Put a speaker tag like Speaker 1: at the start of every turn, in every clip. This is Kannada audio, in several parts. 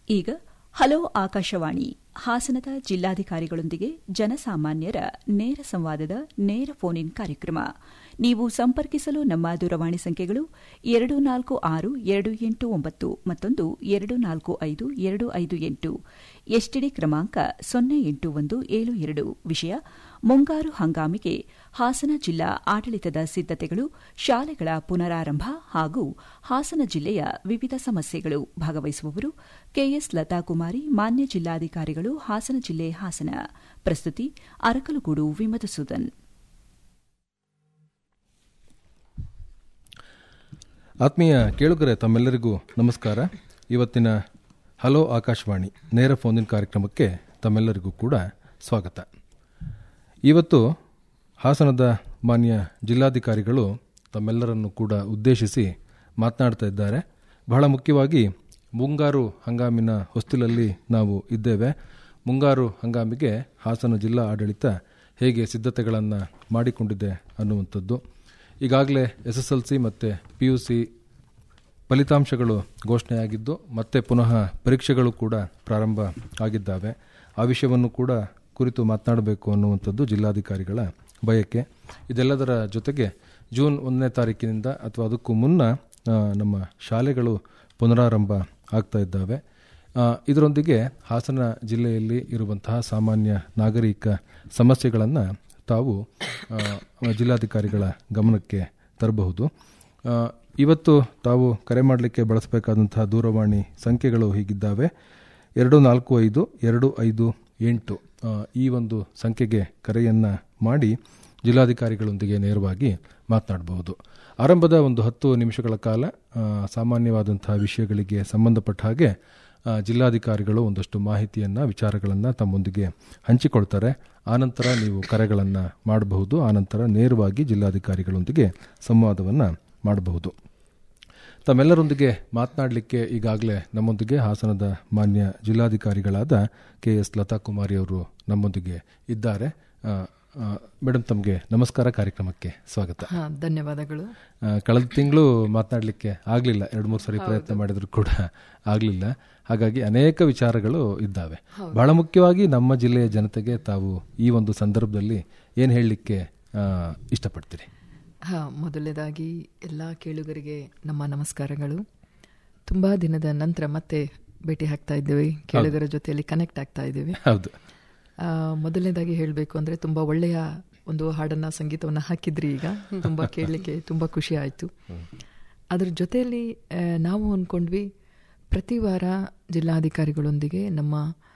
Speaker 1: ಈಗ ಹಲೋ ಆಕಾಶವಾಣಿ ಹಾಸನದ ಜಿಲ್ಲಾಧಿಕಾರಿಗಳೊಂದಿಗೆ ಜನಸಾಮಾನ್ಯರ ನೇರ ಸಂವಾದದ ನೇರ ಫೋನ್ ಇನ್ ಕಾರ್ಯಕ್ರಮ ನೀವು ಸಂಪರ್ಕಿಸಲು ನಮ್ಮ ದೂರವಾಣಿ ಸಂಖ್ಯೆಗಳು ಎರಡು ನಾಲ್ಕು ಆರು ಎರಡು ಎಂಟು ಒಂಬತ್ತು ಮತ್ತೊಂದು ಎರಡು ನಾಲ್ಕು ಐದು ಎರಡು ಐದು ಎಂಟು ಎಸ್ಟಿಡಿ ಕ್ರಮಾಂಕ ಸೊನ್ನೆ ಎಂಟು ಒಂದು ಏಳು ಎರಡು ವಿಷಯ ಮುಂಗಾರು ಹಂಗಾಮಿಗೆ ಹಾಸನ ಜಿಲ್ಲಾ ಆಡಳಿತದ ಸಿದ್ದತೆಗಳು ಶಾಲೆಗಳ ಪುನರಾರಂಭ ಹಾಗೂ ಹಾಸನ ಜಿಲ್ಲೆಯ ವಿವಿಧ ಸಮಸ್ಯೆಗಳು ಭಾಗವಹಿಸುವವರು ಕೆಎಸ್ ಲತಾಕುಮಾರಿ ಮಾನ್ಯ ಜಿಲ್ಲಾಧಿಕಾರಿಗಳು ಹಾಸನ ಜಿಲ್ಲೆ ಹಾಸನ ಪ್ರಸ್ತುತಿ ಅರಕಲಗೂಡು ವಿಮಧುಸೂದನ್
Speaker 2: ಆತ್ಮೀಯ ಕೇಳುಗರೆ ತಮ್ಮೆಲ್ಲರಿಗೂ ನಮಸ್ಕಾರ ಇವತ್ತಿನ ಹಲೋ ಆಕಾಶವಾಣಿ ನೇರ ಫೋನಿನ್ ಕಾರ್ಯಕ್ರಮಕ್ಕೆ ತಮ್ಮೆಲ್ಲರಿಗೂ ಕೂಡ ಸ್ವಾಗತ ಇವತ್ತು ಹಾಸನದ ಮಾನ್ಯ ಜಿಲ್ಲಾಧಿಕಾರಿಗಳು ತಮ್ಮೆಲ್ಲರನ್ನು ಕೂಡ ಉದ್ದೇಶಿಸಿ ಮಾತನಾಡ್ತಾ ಇದ್ದಾರೆ ಬಹಳ ಮುಖ್ಯವಾಗಿ ಮುಂಗಾರು ಹಂಗಾಮಿನ ಹೊಸ್ತಿಲಲ್ಲಿ ನಾವು ಇದ್ದೇವೆ ಮುಂಗಾರು ಹಂಗಾಮಿಗೆ ಹಾಸನ ಜಿಲ್ಲಾ ಆಡಳಿತ ಹೇಗೆ ಸಿದ್ಧತೆಗಳನ್ನು ಮಾಡಿಕೊಂಡಿದೆ ಅನ್ನುವಂಥದ್ದು ಈಗಾಗಲೇ ಎಸ್ ಎಸ್ ಎಲ್ ಸಿ ಮತ್ತು ಪಿ ಯು ಸಿ ಫಲಿತಾಂಶಗಳು ಘೋಷಣೆಯಾಗಿದ್ದು ಮತ್ತೆ ಪುನಃ ಪರೀಕ್ಷೆಗಳು ಕೂಡ ಪ್ರಾರಂಭ ಆಗಿದ್ದಾವೆ ಆ ವಿಷಯವನ್ನು ಕೂಡ ಕುರಿತು ಮಾತನಾಡಬೇಕು ಅನ್ನುವಂಥದ್ದು ಜಿಲ್ಲಾಧಿಕಾರಿಗಳ ಬಯಕೆ ಇದೆಲ್ಲದರ ಜೊತೆಗೆ ಜೂನ್ ಒಂದನೇ ತಾರೀಕಿನಿಂದ ಅಥವಾ ಅದಕ್ಕೂ ಮುನ್ನ ಆ, ನಮ್ಮ ಶಾಲೆಗಳು ಪುನರಾರಂಭ ಆಗ್ತಾ ಇದ್ದಾವೆ ಆ, ಇದರೊಂದಿಗೆ ಹಾಸನ ಜಿಲ್ಲೆಯಲ್ಲಿ ಇರುವಂತಹ ಸಾಮಾನ್ಯ ನಾಗರಿಕ ಸಮಸ್ಯೆಗಳನ್ನು ತಾವು ಆ, ಜಿಲ್ಲಾಧಿಕಾರಿಗಳ ಗಮನಕ್ಕೆ ತರಬಹುದು ಆ, ಇವತ್ತು ತಾವು ಕರೆ ಮಾಡಲಿಕ್ಕೆ ಬಳಸಬೇಕಾದಂತಹ ದೂರವಾಣಿ ಸಂಖ್ಯೆಗಳು ಹೀಗಿದ್ದಾವೆ ಎರಡು ನಾಲ್ಕು ಐದು ಎರಡು ಐದು ಎಂಟು ಆ, ಈ ಒಂದು ಸಂಖ್ಯೆಗೆ ಕರೆಯನ್ನು ಮಾಡಿ ಜಿಲ್ಲಾಧಿಕಾರಿಗಳೊಂದಿಗೆ ನೇರವಾಗಿ ಮಾತನಾಡಬಹುದು ಆರಂಭದ ಒಂದು ಹತ್ತು ನಿಮಿಷಗಳ ಕಾಲ ಆ, ಸಾಮಾನ್ಯವಾದಂತಹ ವಿಷಯಗಳಿಗೆ ಸಂಬಂಧಪಟ್ಟ ಹಾಗೆ ಆ, ಜಿಲ್ಲಾಧಿಕಾರಿಗಳು ಒಂದಷ್ಟು ಮಾಹಿತಿಯನ್ನು ವಿಚಾರಗಳನ್ನು ತಮ್ಮೊಂದಿಗೆ ಹಂಚಿಕೊಳ್ತಾರೆ ಆನಂತರ ನೀವು ಕರೆಗಳನ್ನು ಮಾಡಬಹುದು ಆನಂತರ ನೇರವಾಗಿ ಜಿಲ್ಲಾಧಿಕಾರಿಗಳೊಂದಿಗೆ ಸಂವಾದವನ್ನು ಮಾಡಬಹುದು ತಮ್ಮೆಲ್ಲರೊಂದಿಗೆ ಮಾತನಾಡಲಿಕ್ಕೆ ಈಗಾಗಲೇ ನಮ್ಮೊಂದಿಗೆ ಹಾಸನದ ಮಾನ್ಯ ಜಿಲ್ಲಾಧಿಕಾರಿಗಳಾದ ಕೆ ಎಸ್ ಲತಾ ಕುಮಾರಿ ಅವರು ನಮ್ಮೊಂದಿಗೆ ಇದ್ದಾರೆ ಆ, ಆ, ಮೇಡಮ್ ತಮಗೆ ನಮಸ್ಕಾರ ಕಾರ್ಯಕ್ರಮಕ್ಕೆ ಸ್ವಾಗತ
Speaker 3: ಹಾ ಧನ್ಯವಾದಗಳು
Speaker 2: ಆ, ಕಳೆದ ತಿಂಗಳು ಮಾತನಾಡಲಿಕ್ಕೆ ಆಗಲಿಲ್ಲ ಎರಡು ಮೂರು ಸರಿ ಪ್ರಯತ್ನ ಮಾಡಿದ್ರು ಕೂಡ ಆಗಲಿಲ್ಲ ಹಾಗಾಗಿ ಅನೇಕ ವಿಚಾರಗಳು ಇದ್ದಾವೆ ಬಹಳ ಮುಖ್ಯವಾಗಿ ನಮ್ಮ ಜಿಲ್ಲೆಯ ಜನತೆಗೆ ತಾವು ಈ ಒಂದು ಸಂದರ್ಭದಲ್ಲಿ ಏನು ಹೇಳಲಿಕ್ಕೆ ಇಷ್ಟಪಡ್ತೀರಿ
Speaker 3: ಹಾ ಮೊದಲನೇದಾಗಿ ಎಲ್ಲ ಕೇಳುಗರಿಗೆ ನಮ್ಮ ನಮಸ್ಕಾರಗಳು ತುಂಬಾ ದಿನದ ನಂತರ ಮತ್ತೆ ಭೇಟಿ ಆಗ್ತಾ ಇದ್ದೇವೆ ಕೇಳುಗರ ಜೊತೆಯಲ್ಲಿ ಕನೆಕ್ಟ್ ಆಗ್ತಾ ಇದ್ದೇವೆ
Speaker 2: ಹೌದು
Speaker 3: ಆ, ಮೊದಲನೇದಾಗಿ ಹೇಳಬೇಕು ಅಂದ್ರೆ ತುಂಬಾ ಒಳ್ಳೆಯ ಒಂದು ಹಾಡನ್ನ ಸಂಗೀತವನ್ನ ಹಾಕಿದ್ರಿ ಈಗ ತುಂಬಾ ಕೇಳಲಿಕ್ಕೆ ತುಂಬಾ ಖುಷಿ ಆಯ್ತು ಅದ್ರ ಜೊತೆಯಲ್ಲಿ ಆ, ನಾವು ಅನ್ಕೊಂಡ್ವಿ ಪ್ರತಿ ವಾರ ಜಿಲ್ಲಾಧಿಕಾರಿಗಳೊಂದಿಗೆ ನಮ್ಮ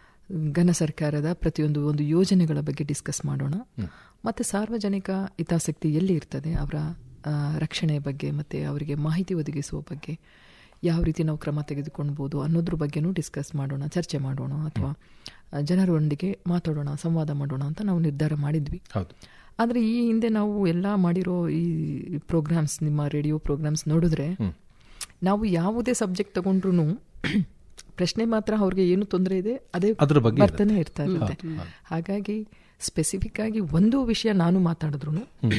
Speaker 3: ಘನ ಸರ್ಕಾರದ ಪ್ರತಿಯೊಂದು ಒಂದು ಯೋಜನೆಗಳ ಬಗ್ಗೆ ಡಿಸ್ಕಸ್ ಮಾಡೋಣ ಮತ್ತೆ ಸಾರ್ವಜನಿಕ ಹಿತಾಸಕ್ತಿ ಎಲ್ಲಿ ಇರ್ತದೆ ಅವರ ಆ, ರಕ್ಷಣೆ ಬಗ್ಗೆ ಮತ್ತೆ ಅವರಿಗೆ ಮಾಹಿತಿ ಒದಗಿಸುವ ಬಗ್ಗೆ ಯಾವ ರೀತಿ ನಾವು ಕ್ರಮ ತೆಗೆದುಕೊಳ್ಬೋದು ಅನ್ನೋದ್ರ ಬಗ್ಗೆನೂ ಡಿಸ್ಕಸ್ ಮಾಡೋಣ ಚರ್ಚೆ ಮಾಡೋಣ ಅಥವಾ ಆ, ಜನರೊಂದಿಗೆ ಮಾತಾಡೋಣ ಸಂವಾದ ಮಾಡೋಣ ಅಂತ ನಾವು ನಿರ್ಧಾರ ಮಾಡಿದ್ವಿ
Speaker 2: ಹೌದು
Speaker 3: ಆದರೆ ಈ ಹಿಂದೆ ನಾವು ಎಲ್ಲ ಮಾಡಿರೋ ಈ ಪ್ರೋಗ್ರಾಮ್ಸ್ ನಿಮ್ಮ ರೇಡಿಯೋ ಪ್ರೋಗ್ರಾಮ್ಸ್ ನೋಡಿದ್ರೆ ನಾವು ಯಾವುದೇ ಸಬ್ಜೆಕ್ಟ್ ತಗೊಂಡ್ರು ಪ್ರಶ್ನೆ ಮಾತ್ರ ಅವ್ರಿಗೆ ಏನು ತೊಂದರೆ ಇದೆ ಅದೇ
Speaker 2: ಅದ್ರ ಬಗ್ಗೆ
Speaker 3: ಬರ್ತಾನೆ ಇರ್ತಾ ಇರುತ್ತೆ ಹಾಗಾಗಿ ಸ್ಪೆಸಿಫಿಕ್ ಆಗಿ ಒಂದು ವಿಷಯ ನಾನು ಮಾತಾಡಿದ್ರು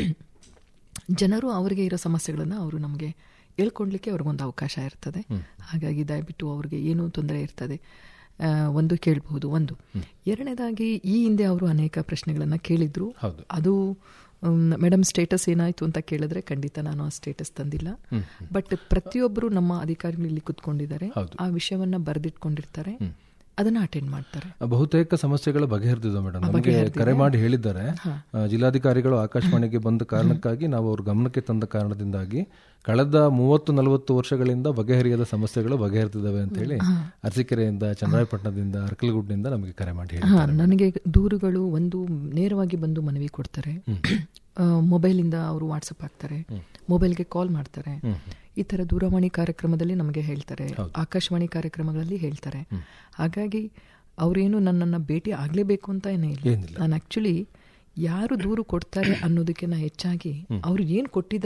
Speaker 3: ಜನರು ಅವರಿಗೆ ಇರೋ ಸಮಸ್ಯೆಗಳನ್ನ ಅವರು ನಮಗೆ ಹೇಳ್ಕೊಡ್ಲಿಕ್ಕೆ ಅವ್ರಿಗೊಂದು ಅವಕಾಶ ಇರ್ತದೆ ಹಾಗಾಗಿ ದಯವಿಟ್ಟು ಅವ್ರಿಗೆ ಏನೂ ತೊಂದರೆ ಇರ್ತದೆ ಆ, ಒಂದು ಕೇಳಬಹುದು ಒಂದು ಎರಡನೇದಾಗಿ ಈ ಹಿಂದೆ ಅವರು ಅನೇಕ ಪ್ರಶ್ನೆಗಳನ್ನ ಕೇಳಿದ್ರು
Speaker 2: ಹೌದು.
Speaker 3: ಅದು ಮೇಡಮ್ ಸ್ಟೇಟಸ್ ಏನಾಯ್ತು ಅಂತ ಕೇಳಿದ್ರೆ ಖಂಡಿತ ನಾನು ಆ ಸ್ಟೇಟಸ್ ತಂದಿಲ್ಲ ಬಟ್ ಪ್ರತಿಯೊಬ್ಬರು ನಮ್ಮ ಅಧಿಕಾರಿಗಳು ಇಲ್ಲಿ ಕುತ್ಕೊಂಡಿದ್ದಾರೆ
Speaker 2: ಹೌದು.
Speaker 3: ಆ ವಿಷಯವನ್ನ ಬರೆದಿಟ್ಕೊಂಡಿರ್ತಾರೆ ಅದನ್ನ ಅಟೆಂಡ್ ಮಾಡ್ತಾರೆ
Speaker 2: ಬಹುತೇಕ ಸಮಸ್ಯೆಗಳು ಬಗೆಹರಿದಿದೆ ಮೇಡಮ್ ನಮಗೆ ಕರೆ ಮಾಡಿ ಹೇಳಿದ್ದಾರೆ ಆ, ಜಿಲ್ಲಾಧಿಕಾರಿಗಳು ಆಕಾಶವಾಣಿಗೆ ಬಂದ ಕಾರಣಕ್ಕಾಗಿ ನಾವು ಅವ್ರ ಗಮನಕ್ಕೆ ತಂದ ಕಾರಣದಿಂದಾಗಿ ಕಳೆದ ಮೂವತ್ತು ನಲವತ್ತು ವರ್ಷಗಳಿಂದ ಬಗೆಹರಿಯದ ಸಮಸ್ಯೆಗಳು ಬಗೆಹರಿದಿದ್ದಾವೆ ಅಂತ ಹೇಳಿ ಅರಸೀಕೆರೆಯಿಂದ ಚನ್ನರಾಯಪಟ್ಟಣದಿಂದ ಅರ್ಕಲಗೂಡಿನಿಂದ ನಮಗೆ ಕರೆ ಮಾಡಿ ಹೇಳಿ
Speaker 3: ಹಾ ನನಗೆ ದೂರುಗಳು ಒಂದು ನೇರವಾಗಿ ಬಂದು ಮನವಿ ಕೊಡ್ತಾರೆ ಆ, ಮೊಬೈಲಿಂದ ಅವರು ವಾಟ್ಸಪ್ ಹಾಕ್ತಾರೆ ಮೊಬೈಲ್ಗೆ ಕಾಲ್ ಮಾಡ್ತಾರೆ ಈ ತರ ದೂರವಾಣಿ ಕಾರ್ಯಕ್ರಮದಲ್ಲಿ ನಮಗೆ ಹೇಳ್ತಾರೆ ಆಕಾಶವಾಣಿ ಕಾರ್ಯಕ್ರಮಗಳಲ್ಲಿ ಹೇಳ್ತಾರೆ ಹಾಗಾಗಿ ಅವರೇನು ನನ್ನನ್ನು ಭೇಟಿ ಆಗಲೇಬೇಕು ಅಂತ ಏನೇ ಇಲ್ಲ ನಾನು ಆಕ್ಚುಲಿ ಯಾರು ದೂರು ಕೊಡ್ತಾರೆ ಅನ್ನೋದಕ್ಕಿಂತ ಹೆಚ್ಚಾಗಿ ಅವ್ರು ಏನು ಕೊಟ್ಟಿದ್ದಾರೆ